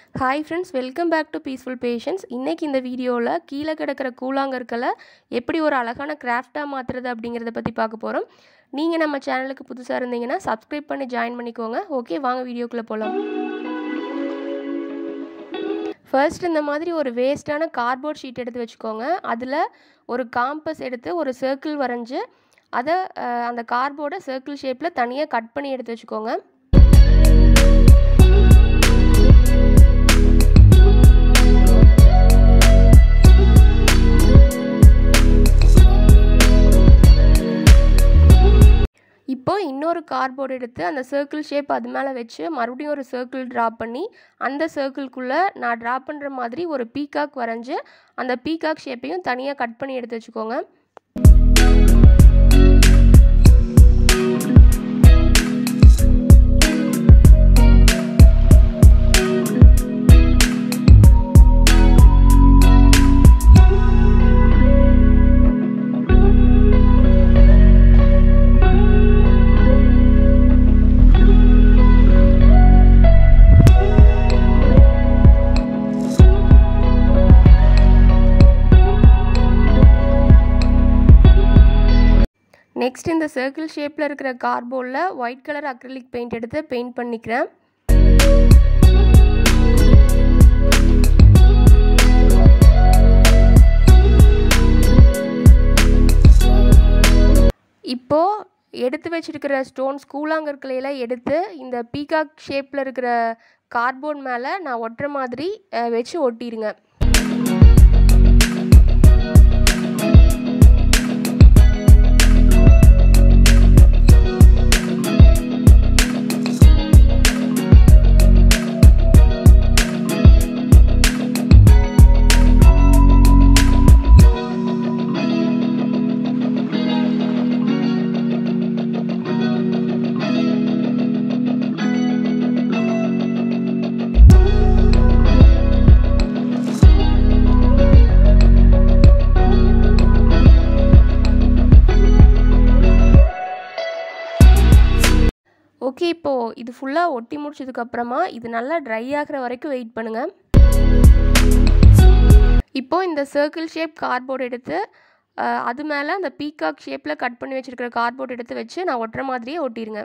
hi friends welcome back to peaceful passions இன்றைக்கி இந்த வீடியோவில் கீழே கிடக்கிற கூழாங்கற்களை எப்படி ஒரு அழகான கிராஃப்டாக மாற்றுறது அப்படிங்கிறத பற்றி பார்க்க போகிறோம் நீங்கள் நம்ம சேனலுக்கு புதுசாக இருந்தீங்கன்னா சப்ஸ்கிரைப் பண்ணி ஜாயின் பண்ணிக்கோங்க ஓகே வாங்க வீடியோக்குள்ளே போகலாம் ஃபர்ஸ்ட் இந்த மாதிரி ஒரு வேஸ்ட்டான கார்ட்போர்ட் ஷீட் எடுத்து வச்சுக்கோங்க அதில் ஒரு காம்பஸ் எடுத்து ஒரு சர்க்கிள் வரைஞ்சி அதை அந்த கார்ட்போர்டை சர்க்கிள் ஷேப்பில் தனியாக கட் பண்ணி எடுத்து வச்சுக்கோங்க இப்போ இன்னொரு கார்ட்போர்டு எடுத்து அந்த சர்க்கிள் ஷேப் அது மேலே வச்சு மறுபடியும் ஒரு சர்க்கிள் ட்ரா பண்ணி அந்த சர்க்கிள்குள்ளே நான் ட்ரா பண்ணுற மாதிரி ஒரு பீகாக் வரைஞ்சி அந்த பீகாக் ஷேப்பையும் தனியாக கட் பண்ணி எடுத்து வச்சுக்கோங்க நெக்ஸ்ட் இந்த சர்க்கிள் ஷேப்பில் இருக்கிற கார்போர்டில் ஒயிட் கலர் அக்ரிலிக் பெயிண்ட் எடுத்து பெயிண்ட் பண்ணிக்கிறேன் இப்போது எடுத்து வச்சிருக்கிற ஸ்டோன்ஸ் கூழாங்கற்களையெல்லாம் எடுத்து இந்த பீகாக் ஷேப்பில் இருக்கிற கார்போர்ட் மேலே நான் ஒட்டுற மாதிரி வச்சு ஒட்டிடுங்க ஓகே இப்போது இது ஃபுல்லாக ஒட்டி முடிச்சதுக்கப்புறமா இது நல்லா ட்ரை ஆகிற வரைக்கும் வெயிட் பண்ணுங்கள் இப்போது இந்த சர்க்கிள் ஷேப் கார்ட்போர்டு எடுத்து அது மேலே அந்த பீகாக் ஷேப்பில் கட் பண்ணி வச்சுருக்கிற கார்ட்போர்டு எடுத்து வச்சு நான் ஒட்டுற மாதிரியே ஒட்டிடுங்க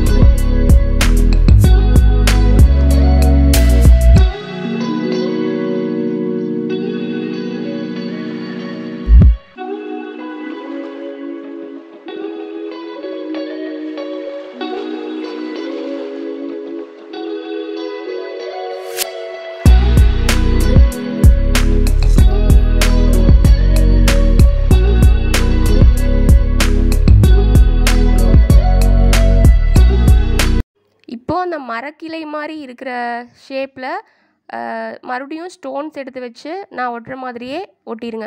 இப்போது அந்த மரக்கிளை மாதிரி இருக்கிற ஷேப்பில் மறுபடியும் ஸ்டோன்ஸ் எடுத்து வச்சு நான் ஒட்டுற மாதிரியே ஒட்டிடுங்க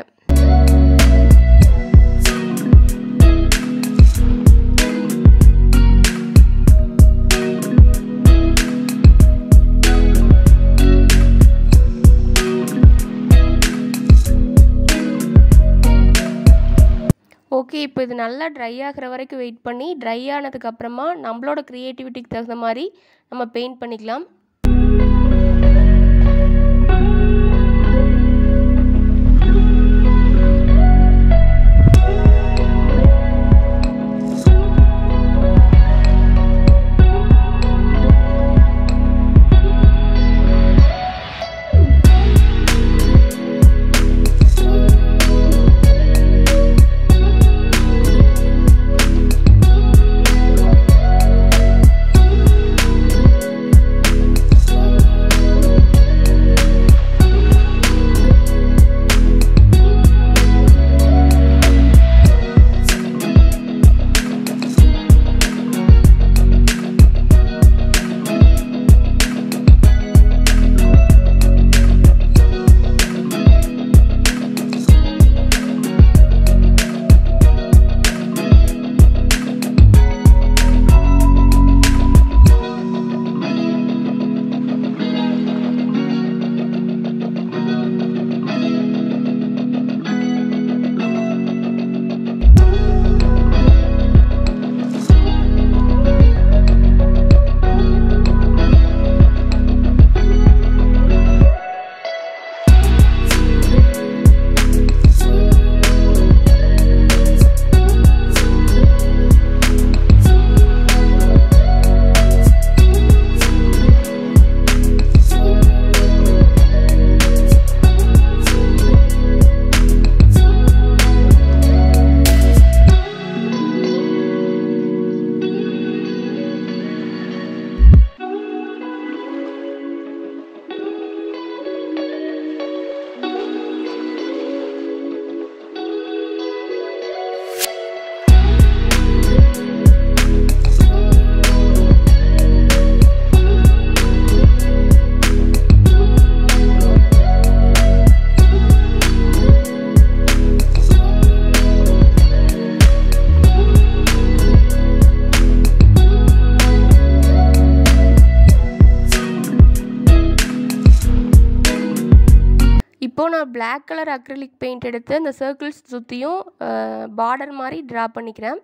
ஓகே இப்போ இது நல்லா ட்ரை ஆகிற வரைக்கும் வெயிட் பண்ணி ட்ரை ஆனதுக்கப்புறமா நம்மளோட க்ரியேட்டிவிட்டிக்கு தகுந்த மாதிரி நம்ம பெயிண்ட் பண்ணிக்கலாம் இப்போது நான் பிளாக் கலர் அக்ரிலிக் பெயிண்ட் எடுத்து அந்த சர்க்கிள்ஸ் சுற்றியும் பார்டர் மாதிரி ட்ரா பண்ணிக்கிறேன்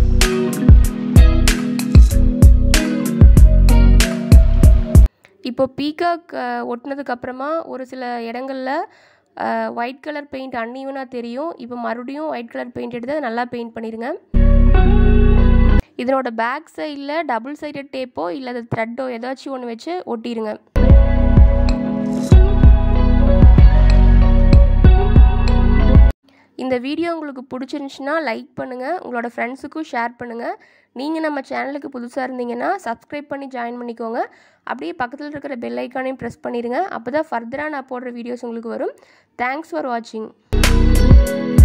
இப்போ பீகாக் ஒட்டினதுக்கப்புறமா ஒரு சில இடங்களில் ஒயிட் கலர் பெயிண்ட் அன்ஈவனாக தெரியும் இப்போ மறுபடியும் ஒயிட் கலர் பெயிண்ட் எடுத்து அதை நல்லா பெயிண்ட் பண்ணிடுங்க இதனோட பேக் சைடில் டபுள் சைடட் டேப்போ இல்லை அது த்ரெட்டோ ஏதாச்சும் ஒன்று வச்சு ஒட்டிடுங்க இந்த வீடியோ உங்களுக்கு பிடிச்சிருந்துச்சுன்னா லைக் பண்ணுங்கள் உங்களோட ஃப்ரெண்ட்ஸுக்கும் ஷேர் பண்ணுங்கள் நீங்கள் நம்ம சேனலுக்கு புதுசாக இருந்தீங்கன்னா சப்ஸ்கிரைப் பண்ணி ஜாயின் பண்ணிக்கோங்க அப்படியே பக்கத்தில் இருக்கிற பெல் ஐக்கானையும் ப்ரெஸ் பண்ணிடுங்க அப்போ தான் ஃபர்தராக நான் போடுற வீடியோஸ் உங்களுக்கு வரும் தேங்க்ஸ் ஃபார் வாட்சிங்